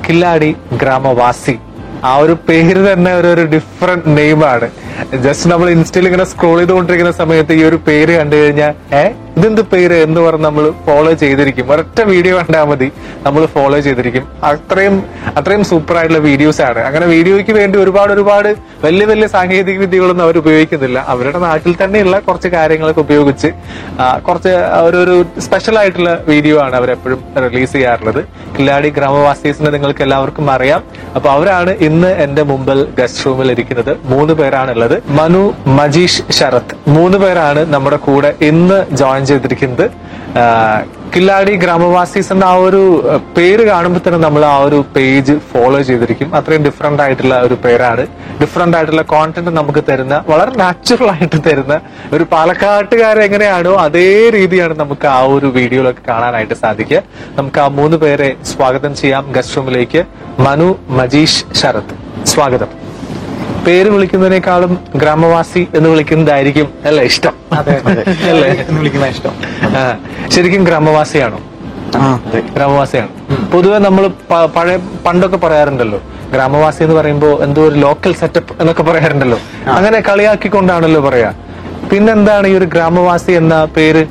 കില്ലാടി ഗ്രാമവാസി ആ ഒരു പേര് തന്നെ ഒരു ഒരു ഡിഫറെന്റ് നെയിമാണ് ജസ്റ്റ് നമ്മൾ ഇൻസ്റ്റയിൽ ഇങ്ങനെ സ്ക്രോൾ ചെയ്തുകൊണ്ടിരിക്കുന്ന സമയത്ത് ഈ ഒരു പേര് കണ്ടു കഴിഞ്ഞാൽ ഏ ഇതെന്ത് പേര് എന്ന് പറഞ്ഞ് നമ്മൾ ഫോളോ ചെയ്തിരിക്കും ഒരൊറ്റ വീഡിയോ കണ്ടാൽ മതി നമ്മൾ ഫോളോ ചെയ്തിരിക്കും അത്രയും അത്രയും സൂപ്പർ ആയിട്ടുള്ള വീഡിയോസ് ആണ് അങ്ങനെ വീഡിയോയ്ക്ക് വേണ്ടി ഒരുപാട് ഒരുപാട് വലിയ വലിയ സാങ്കേതിക വിദ്യകളൊന്നും അവർ ഉപയോഗിക്കുന്നില്ല അവരുടെ നാട്ടിൽ തന്നെയുള്ള കുറച്ച് കാര്യങ്ങളൊക്കെ ഉപയോഗിച്ച് ആ, കുറച്ച് ഒരു ഒരു സ്പെഷ്യൽ ആയിട്ടുള്ള വീഡിയോ ആണ് അവർ എപ്പോഴും റിലീസ് ചെയ്യാറുള്ളത് കില്ലാടി ഗ്രാമവാസീസിനെ നിങ്ങൾക്ക് എല്ലാവർക്കും അറിയാം അപ്പൊ അവരാണ് ഇന്ന് എന്റെ മുമ്പിൽ ഗസ്റ്റ് റൂമിൽ ഇരിക്കുന്നത് മൂന്ന് പേരാണ് ഉള്ളത് മനു മജീഷ് ശരത് മൂന്ന് പേരാണ് നമ്മുടെ കൂടെ ഇന്ന് ജോയിൻ ചെയ്തിരിക്കുന്നത് ആ, കില്ലാടി ഗ്രാമവാസീസ് എന്ന ആ ഒരു അഹ്, പേര് കാണുമ്പോൾ തന്നെ നമ്മൾ ആ ഒരു പേജ് ഫോളോ ചെയ്തിരിക്കും അത്രയും ഡിഫറെന്റ് ആയിട്ടുള്ള ഒരു പേരാണ് ഡിഫറെന്റ് ആയിട്ടുള്ള കോണ്ടന്റ് നമുക്ക് തരുന്ന വളരെ നാച്ചുറൽ ആയിട്ട് തരുന്ന ഒരു പാലക്കാട്ടുകാരെ എങ്ങനെയാണോ അതേ രീതിയാണ് നമുക്ക് ആ ഒരു വീഡിയോയിലൊക്കെ കാണാനായിട്ട് സാധിക്കുക നമുക്ക് ആ മൂന്ന് പേരെ സ്വാഗതം ചെയ്യാം ഗസ്റ്റ് റൂമിലേക്ക് മനു മജീഷ് ശരത് സ്വാഗതം പേര് വിളിക്കുന്നതിനേക്കാളും ഗ്രാമവാസി എന്ന് വിളിക്കുന്നതായിരിക്കും അല്ലേ ഇഷ്ടം അതെ അല്ലേ എന്ന് വിളിക്കുന്ന ഇഷ്ടം ആ, ശരിക്കും ഗ്രാമവാസിയാണോ ആ അതെ ഗ്രാമവാസിയാണ് പൊതുവെ നമ്മൾ പഴയ പണ്ടൊക്കെ പറയാറുണ്ടല്ലോ ഗ്രാമവാസി എന്ന് പറയുമ്പോൾ എന്തോ ഒരു ലോക്കൽ സെറ്റപ്പ് എന്നൊക്കെ പറയാറുണ്ടല്ലോ അങ്ങനെ കളിയാക്കിക്കൊണ്ടാണല്ലോ പറയാ പിന്നെന്താണ് ഈ ഒരു ഗ്രാമവാസി എന്ന പേര്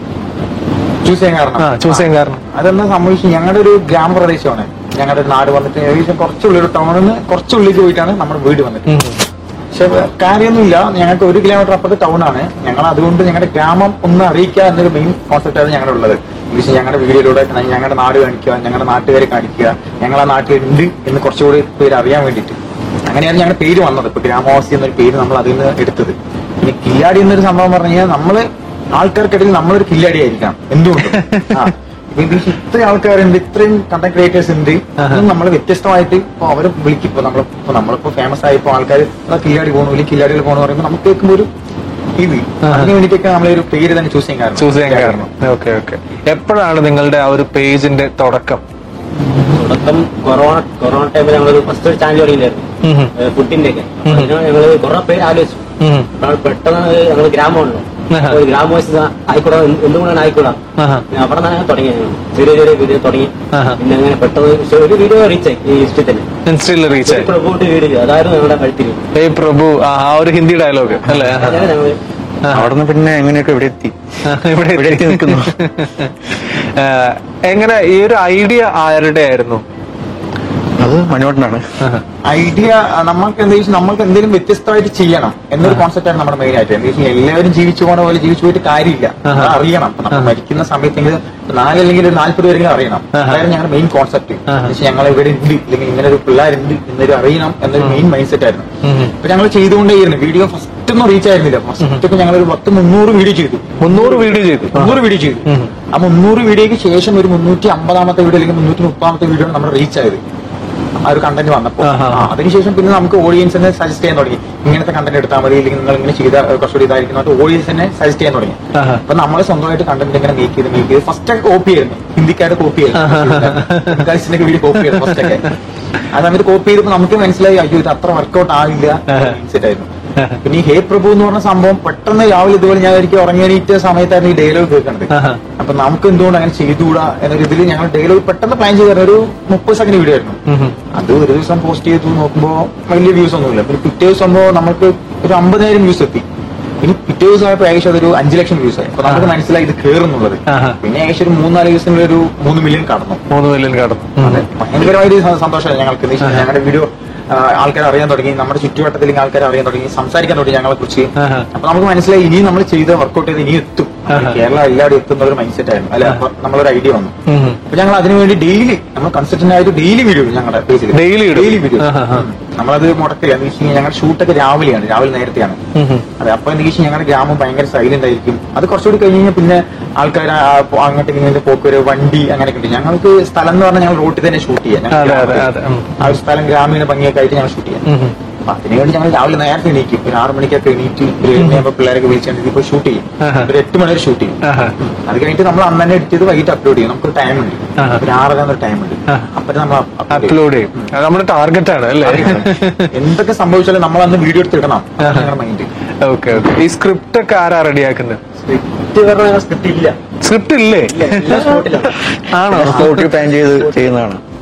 ചൂസ് ചെയ്യാൻ കാരണം ആ ചൂസ് ചെയ്യാൻ കാരണം അതെന്താ സംഭവിച്ചു ഞങ്ങളുടെ ഒരു ഗ്രാമപ്രദേശമാണ് ഞങ്ങളുടെ ഒരു നാട് വന്നിട്ട് ഏകദേശം കുറച്ചുള്ളിൽ ഒരു ടൗണിൽ നിന്ന് കുറച്ചുള്ളിലേക്ക് പോയിട്ടാണ് നമ്മുടെ വീട് വന്നിട്ട് ഉം. പക്ഷെ കാര്യമൊന്നുമില്ല ഞങ്ങൾക്ക് ഒരു കിലോമീറ്റർ അപ്പുറത്ത് ടൗൺ ആണ് ഞങ്ങൾ അതുകൊണ്ട് ഞങ്ങളുടെ ഗ്രാമം ഒന്ന് അറിയിക്കുക എന്നൊരു മെയിൻ കോൺസെപ്റ്റാണ് ഞങ്ങളുടെ ഉള്ളത് പക്ഷേ ഞങ്ങളുടെ വീഡിയോയിലൂടെ ഞങ്ങളുടെ നാട് കാണിക്കുക ഞങ്ങളുടെ നാട്ടുകാരെ കാണിക്കുക ഞങ്ങൾ ആ നാട്ടിലുണ്ട് എന്ന് കുറച്ചുകൂടി പേര് അറിയാൻ വേണ്ടിയിട്ട് അങ്ങനെയാണ് ഞങ്ങളുടെ പേര് വന്നത് ഇപ്പൊ ഗ്രാമവാസി എന്നൊരു പേര് നമ്മൾ അതിൽ നിന്ന് എടുത്തത് പിന്നെ കില്ലാടി എന്നൊരു സംഭവം പറഞ്ഞു കഴിഞ്ഞാൽ നമ്മള് ആൾക്കാർക്കിടയിൽ നമ്മളൊരു കില്ലാടി ആയിരിക്കാം എന്തുകൊണ്ടും ആ. ഇപ്പൊ ഇത് ഇത്രയും ആൾക്കാരുണ്ട് ഇത്രയും കണ്ടന്റ് ക്രിയേറ്റേഴ്സ് ഉണ്ട് അതും നമ്മൾ വ്യത്യസ്തമായിട്ട് ഇപ്പൊ അവരെ വിളിക്കും ഇപ്പൊ നമ്മൾ ഇപ്പൊ നമ്മളിപ്പോ ഫേമസ് ആയപ്പോ ആൾക്കാർ കില്ലാടി പോകണു അല്ലെങ്കിൽ കില്ലാടികൾ പോകണമെന്ന് പറയുമ്പോൾ നമുക്ക് കേൾക്കുമ്പോൾ ഒരു ഇത് അതിന് വേണ്ടിയിട്ടൊക്കെ നമ്മളൊരു പേര് തന്നെ ചൂസ് ചെയ്യാൻ കാരണം ചൂസ് ചെയ്യാൻ കാരണം ഓക്കെ ഓക്കെ എപ്പോഴാണ് നിങ്ങളുടെ ആ ഒരു പേജിന്റെ തുടക്കം തുടക്കം കൊറോണ കൊറോണ ടൈമിൽ ഞങ്ങൾ ഫസ്റ്റ് ഒരു ചാനൽ തുടങ്ങിയില്ലായിരുന്നു ഉം ഉം. ഫുഡിന്റെ ഒക്കെ അതിനാണ് ഞങ്ങള് കുറെ പേര് ആലോചിച്ചു ഉം. അപ്പോൾ പെട്ടെന്ന് ഞങ്ങൾ ഗ്രാമമാണല്ലോ ആഹാ. ഒരു ഗ്രാമവാസി ആയിക്കൂടാ എന്ത് എന്തുകൊണ്ടാണ് ആയിക്കൂടാ ആഹാ. അവിടെ നിന്നാണ് തുടങ്ങി ചെറിയ ചെറിയ വീഡിയോ തുടങ്ങി ആഹാ. പിന്നെ അങ്ങനെ പെട്ടെന്ന് പക്ഷെ ഒരു വീഡിയോ റീച്ചായി ഈ ഇഷ്ടത്തിൽ തന്നെ ഇൻസ്റ്റയിൽ റീച്ച് ആയി പ്രഭുവിട്ട് വീഡിയോ അതായിരുന്നു ഞങ്ങളുടെ കഴുത്തിൽ ഏയ് പ്രഭു ആ ആ ഒരു ഹിന്ദി ഡയലോഗ് അല്ലേ ആഹാ. അങ്ങനെ ഞങ്ങള് ആഹാ. അവിടുന്ന് പിന്നെ എങ്ങനെയൊക്കെ ഇവിടെ എത്തി ആ, ഇവിടെ എത്തി നിൽക്കുന്നു എങ്ങനെ ഈ ഒരു ഐഡിയ ആരുടെ ആയിരുന്നു അത് മണിവട്ടനാണ് ഐഡിയ നമ്മൾക്ക് എന്തെങ്കിലും നമ്മൾക്ക് എന്തെങ്കിലും വ്യത്യസ്തമായിട്ട് ചെയ്യണം എന്നൊരു കോൺസെപ്റ്റാണ് നമ്മുടെ മെയിൻ ആയിട്ട് എന്താ വെച്ചാൽ എല്ലാവരും ജീവിച്ചു പോണ പോലെ ജീവിച്ചു പോയിട്ട് കാര്യമില്ല ആഹാ. അത് അറിയണം ഇപ്പൊ നമ്മൾ മരിക്കുന്ന സമയത്തെങ്കിലും നാലല്ലെങ്കിൽ ഒരു നാല്പത് പേരെങ്കിലും അറിയണം ആഹാ. അതായത് ഞങ്ങളുടെ മെയിൻ കോൺസെപ്റ്റ് ആഹാ. ഞങ്ങൾ ഇവിടെ ഉണ്ട് അല്ലെങ്കിൽ ഇങ്ങനെ ഒരു പിള്ളേരുണ്ട് എന്നൊരു അറിയണം എന്നൊരു മെയിൻ മൈൻഡ് സെറ്റ് ആയിരുന്നു ഉം. അപ്പൊ ഞങ്ങൾ ചെയ്തുകൊണ്ടേയിരുന്നു വീഡിയോ ഫസ്റ്റ് ഒന്നും റീച്ച് ആയിരുന്നില്ല ഫസ്റ്റ് ഒക്കെ ഞങ്ങൾ ഒരു പത്ത് മുന്നൂറ് വീഡിയോ ചെയ്തു മുന്നൂറ് വീഡിയോ ചെയ്തു മുന്നൂറ് വീഡിയോ ചെയ്തു ഉം. ആ മുന്നൂറ് വീഡിയോയ്ക്ക് ശേഷം ഒരു മുന്നൂറ്റി അമ്പതാമത്തെ വീഡിയോ അല്ലെങ്കിൽ മുന്നൂറ്റി മുപ്പതാമത്തെ വീഡിയോ നമ്മൾ റീച്ച് ആയത് ആ ഒരു കണ്ടന്റ് വന്നപ്പോ ആഹാ. ആ, അതിനുശേഷം പിന്നെ നമുക്ക് ഓഡിയൻസിനെ സജസ്റ്റ് ചെയ്യാൻ തുടങ്ങി ഇങ്ങനത്തെ കണ്ടന്റ് എടുത്താൽ മതി അല്ലെങ്കിൽ നിങ്ങൾ ഇങ്ങനെ ചെയ്ത കുറച്ചുകൂടി ഇതായിരിക്കും ഓഡിയൻസിനെ സജസ്റ്റ് ചെയ്യാൻ തുടങ്ങി ആഹാ. അപ്പൊ നമ്മൾ സ്വന്തമായിട്ട് കണ്ടന്റ് ഇങ്ങനെ മേക്ക് ചെയ്ത് മേക്ക് ചെയ്ത് ഫസ്റ്റ് ഒക്കെ കോപ്പി ആയിരുന്നു ഹിന്ദിക്കാരുടെ കോപ്പി ആയിരുന്നു വീഡിയോ കോപ്പി ആയിരുന്നു ഫസ്റ്റ് ഒക്കെ ആ സമയത്ത് കോപ്പി ചെയ്തപ്പോ നമുക്ക് മനസ്സിലായി അയ്യോ ഇത് അത്ര വർക്കൗട്ട് ആവില്ല ആഹാ. മൈൻഡ് ആയിരുന്നു പിന്നെ ഈ ഹേ പ്രഭു എന്ന് പറഞ്ഞ സംഭവം പെട്ടെന്ന് രാവിലെ ഇതുപോലെ ഞാൻ ഒരിക്കൽ ഉറങ്ങിയണീറ്റ സമയത്തായിരുന്നു ഈ ഡയലോഗ് കേൾക്കുന്നത് ആഹാ. അപ്പൊ നമുക്ക് എന്തുകൊണ്ട് അങ്ങനെ ചെയ്തുകൂടാ എന്നൊരു ഇതിൽ ഞങ്ങൾ ഡയലോഗ് പെട്ടെന്ന് പ്ലാൻ ചെയ്ത് ഒരു മുപ്പത് സെക്കൻഡ് വീഡിയോ ആയിരുന്നു ഉം ഉം. അത് ഒരു ദിവസം പോസ്റ്റ് ചെയ്തു നോക്കുമ്പോ വലിയ വ്യൂസ് ഒന്നുമില്ല പിന്നെ പിറ്റേ ദിവസം ആകുമ്പോ നമുക്ക് ഒരു അമ്പതിനായിരം വ്യൂസ് എത്തി ഇനി പിറ്റേ ദിവസം ആയപ്പോ ഏകദേശം അതൊരു അഞ്ചു ലക്ഷം വ്യൂസ് ആയി അപ്പൊ നമുക്ക് മനസ്സിലായി ഇത് കേറുന്നുള്ളത് ആഹാ. പിന്നെ ഏകദേശം ഒരു മൂന്നാല് ദിവസങ്ങളിൽ ഒരു മൂന്ന് മില്യൺ കടന്നു മൂന്ന് മില്യൺ കടന്നു ഉം. അതെ ഭയങ്കരമായിട്ട് സ- സന്തോഷമായി ഞങ്ങൾക്ക് എന്ന് വെച്ചാൽ ഞങ്ങളുടെ വീഡിയോ ആൾക്കാർ അറിയാൻ തുടങ്ങി നമ്മുടെ ചുറ്റുവട്ടത്തിൽ ആൾക്കാർ അറിയാൻ തുടങ്ങി സംസാരിക്കാൻ തുടങ്ങി ഞങ്ങളെ കുറിച്ച് ആഹാ. അപ്പൊ നമുക്ക് മനസ്സിലായി ഇനിയും നമ്മൾ ചെയ്ത് വർക്കൗട്ട് ചെയ്ത് ഇനി എത്തും ആഹാ. കേരളം എല്ലാവരും എത്തുന്ന ഒരു മൈൻഡ് സെറ്റ് ആയിരുന്നു അല്ലെ അപ്പൊ നമ്മളൊരു ഐഡിയ വന്നു ഉം ഉം. അപ്പൊ ഞങ്ങൾ അതിനുവേണ്ടി ഡെയിലി നമ്മൾ കൺസിസ്റ്റന്റ് ആയിട്ട് ഡെയിലി വീഡിയോ ഞങ്ങളുടെ പേജിൽ Daily ഇടും. ഡെയിലി വീഡിയോ ആഹാ, ആഹാ. നമ്മളത് മുടക്കില്ല എന്ന് വെച്ച് കഴിഞ്ഞാൽ ഞങ്ങളുടെ ഷൂട്ടൊക്കെ രാവിലെയാണ് രാവിലെ നേരത്തെയാണ് ഉം ഉം. അതെ അപ്പൊ എന്താ വെച്ചാൽ ഞങ്ങളുടെ ഗ്രാമം ഭയങ്കര സൈലന്റ് ആയിരിക്കും അത് കുറച്ചുകൂടി കഴിഞ്ഞ് കഴിഞ്ഞാൽ പിന്നെ ആൾക്കാർ അങ്ങോട്ട് ഇങ്ങോട്ട് പോക്കൊരു വണ്ടി അങ്ങനെയൊക്കെ ഉണ്ട് ഞങ്ങൾക്ക് സ്ഥലം എന്ന് പറഞ്ഞാൽ ഞങ്ങൾ റോട്ടിൽ തന്നെ ഷൂട്ട് ചെയ്യാം ഞങ്ങൾ അതെ അതെ ഗ്രാമത്തിൽ. അതെ ഉം. ആ ഒരു സ്ഥലം ഗ്രാമീണ ഭംഗിയൊക്കെ ആയിട്ട് ഞങ്ങൾ ഷൂട്ട് ചെയ്യാം ഉം ഉം. അപ്പൊ അതിനുവേണ്ടി ഞങ്ങൾ രാവിലെ നേരത്തെ എണീക്കും ഒരു ആറ് മണിക്കൊക്കെ എണീറ്റ് ഒരു ഏഴ് മണിയാകുമ്പോൾ പിള്ളേരൊക്കെ വിളിച്ചുകൊണ്ട് ഇപ്പോൾ ഷൂട്ട് ചെയ്യും ആഹാ. ഒരു എട്ട് മണി വരെ ഷൂട്ട് ചെയ്യും ആഹാ. ഉം. അത് കഴിഞ്ഞിട്ട് നമ്മൾ അന്ന് തന്നെ എഡിറ്റ് ചെയ്ത് വൈകിട്ട് അപ്ലോഡ് ചെയ്യും നമുക്ക് ടൈം ഉണ്ട് ആഹാ. ഒരു ആറര എന്നൊരു ടൈം ഉണ്ട് ആഹാ. അപ്പൊ നമ്മൾ upload ചെയ്യും. അപ്ലോഡ് ചെയ്യും അത് നമ്മുടെ ടാർഗറ്റ് ആണ് അല്ലേ എന്തൊക്കെ സംഭവിച്ചാലും നമ്മൾ അന്ന് വീഡിയോ എടുത്ത് ഇടണം അതാണ് ഞങ്ങളുടെ മൈൻഡ് ഓക്കെ ഓക്കെ ഈ സ്ക്രിപ്റ്റ് ഒക്കെ ആരാ റെഡിയാക്കുന്നത് സ്ക്രിപ്റ്റ് പറഞ്ഞ സ്ക്രിപ്റ്റ് ഇല്ല സ്ക്രിപ്റ്റ് ഇല്ലേ ഇല്ല എല്ലാ സ്പോട്ടിലാണ് ആണോ സ്പോട്ടിൽ പ്ലാൻ ചെയ്ത് ചെയ്യുന്നതാണ്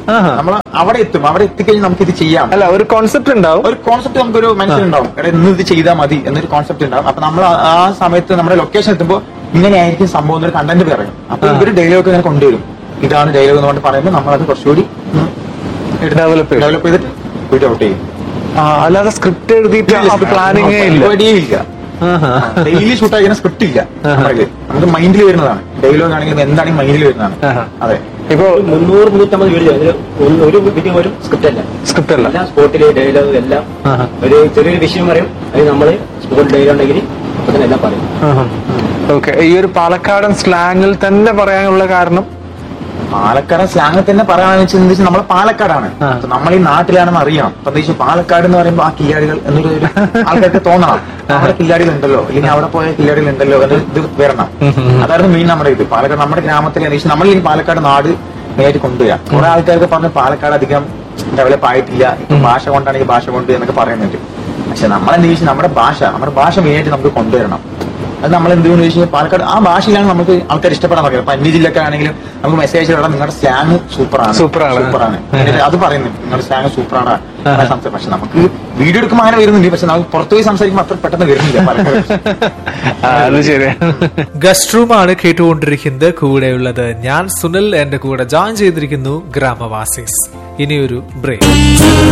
ആഹാ. നമ്മൾ അവിടെ എത്തും അവിടെ എത്തിക്കഴിഞ്ഞാൽ നമുക്ക് ഇത് ചെയ്യാം അല്ല ഒരു കോൺസെപ്റ്റ് ഉണ്ടാവും ഒരു കോൺസെപ്റ്റ് നമുക്കൊരു മനസ്സിലുണ്ടാവും എടാ ഇന്ന് ഇത് ചെയ്താൽ മതി എന്നൊരു കോൺസെപ്റ്റ് ഉണ്ടാവും അപ്പൊ നമ്മൾ ആ- ആ സമയത്ത് നമ്മുടെ ലൊക്കേഷൻ എത്തുമ്പോൾ ഇങ്ങനെയായിരിക്കും സംഭവം എന്നൊരു കണ്ടന്റ് പറയും അപ്പൊ ആ. ഇവര് ഡയലോഗ് ഇങ്ങനെ കൊണ്ടുവരും ഇതാണ് ഡയലോഗ് എന്ന് പറഞ്ഞിട്ട് പറയുമ്പോൾ നമ്മളത് കുറച്ചുകൂടി Develop ചെയ്യും. ഡെവലപ്പ് ചെയ്തിട്ട് വീഡിയോ ഔട്ട് ചെയ്യും ആ, അല്ലാതെ സ്ക്രിപ്റ്റ് എഴുതിയിട്ട് പ്ലാനിങ്ങേ ഇല്ല പരിപാടിയേ ഇല്ല ആഹാ. ഡെയിലി ഷൂട്ട് ആയിരിക്കുന്ന സ്ക്രിപ്റ്റ് ഇല്ല നമ്മളില് നമുക്ക് മൈൻഡിൽ വരുന്നതാണ് ഡയലോഗ് ആണെങ്കിൽ എന്താണെങ്കിൽ മൈൻഡിൽ വരുന്നതാണ് ആഹാ. അതെ ഇപ്പൊ ഒരു മുന്നൂറ് മുന്നൂറ്റമ്പത് വീഡിയോ അതിൽ ഒരു- ഒരു വീഡിയോ ഒരു സ്ക്രിപ്റ്റ് അല്ല സ്ക്രിപ്റ്റ് അല്ല എല്ലാം സ്പോട്ടില് ഡയലോഗ് എല്ലാം ആഹാ. ഒരു ചെറിയൊരു വിഷയം പറയും അത് നമ്മള് സ്പോട്ട് ഡയലോഗ് ഉണ്ടെങ്കിൽ അപ്പൊ തന്നെ എല്ലാം പറയും ഓക്കെ ഈ ഒരു പാലക്കാടൻ സ്ലാങ്ങിൽ തന്നെ പറയാനുള്ള കാരണം പാലക്കാടൻ സ്ലാങ് തന്നെ പറയാന്ന് വെച്ചാൽ എന്താ വെച്ചാൽ നമ്മള് പാലക്കാടാണ് ആ. അപ്പൊ നമ്മൾ ഈ നാട്ടിലാണെന്ന് അറിയാം അപ്പൊ എന്താ വെച്ചാൽ പാലക്കാട് എന്ന് പറയുമ്പോൾ ആ കില്ലാടികൾ എന്നൊരു ഒരു ആൾക്കാർക്ക് തോന്നണം അവിടെ കില്ലാടികൾ ഉണ്ടല്ലോ അല്ലെങ്കിൽ അവിടെ പോയ കില്ലാടികൾ ഉണ്ടല്ലോ എന്നൊരു ഇത് വരണം അതായിരുന്നു മെയിൻ നമ്മുടെ ഇത് പാലക്കാട് നമ്മുടെ ഗ്രാമത്തിൽ എന്താ വെച്ചാൽ നമ്മൾ ഈ പാലക്കാട് നാട് നേരിട്ട് കൊണ്ടുവരാം കുറെ ആൾക്കാർക്ക് പറഞ്ഞ് പാലക്കാട് അധികം ഡെവലപ്പ് ആയിട്ടില്ല ഇപ്പൊ ഭാഷ കൊണ്ടാണെങ്കിൽ ഭാഷ കൊണ്ട് എന്നൊക്കെ പറയുന്നുണ്ട് പക്ഷെ നമ്മളെന്താ വെച്ചാൽ നമ്മുടെ ഭാഷ നമ്മുടെ ഭാഷ മെയിനായിട്ട് നമുക്ക് കൊണ്ടുവരണം അത് നമ്മൾ എന്ത് ചെയ്യുന്നു ചോദിച്ചാൽ പാലക്കാട് ആ ഭാഷയിലാണ് നമുക്ക് ആൾക്കാർ ഇഷ്ടപ്പെടാൻ പറയുന്നത് അപ്പൊ അന്യ ജില്ലക്ക് ആണെങ്കിലും നമുക്ക് മെസ്സേജ് ഇടാം നിങ്ങളുടെ സ്ലാങ് സൂപ്പറാണ് സൂപ്പറാണ്. സൂപ്പറാണ് എന്നിട്ട് അത് പറയുന്നുണ്ട് നിങ്ങളുടെ സ്ലാങ് സൂപ്പറാണ് അങ്ങനെ സംസാരം പക്ഷെ നമുക്ക് വീഡിയോ എടുക്കുമ്പോൾ അങ്ങനെ വരുന്നുണ്ട് പക്ഷെ നമുക്ക് പുറത്തു പോയി സംസാരിക്കുമ്പോൾ അത്ര പെട്ടെന്ന് വരുന്നില്ല പാലക്കാട് ആ, അത് ശരിയാണ് ഗസ്റ്റ് റൂമാണ് കേട്ടുകൊണ്ടിരിക്കുന്നത് കൂടെയുള്ളത് ഞാൻ സുനിൽ എന്റെ കൂടെ ജോയിൻ ചെയ്തിരിക്കുന്നു ഗ്രാമവാസീസ് ഇനിയൊരു ബ്രേക്ക്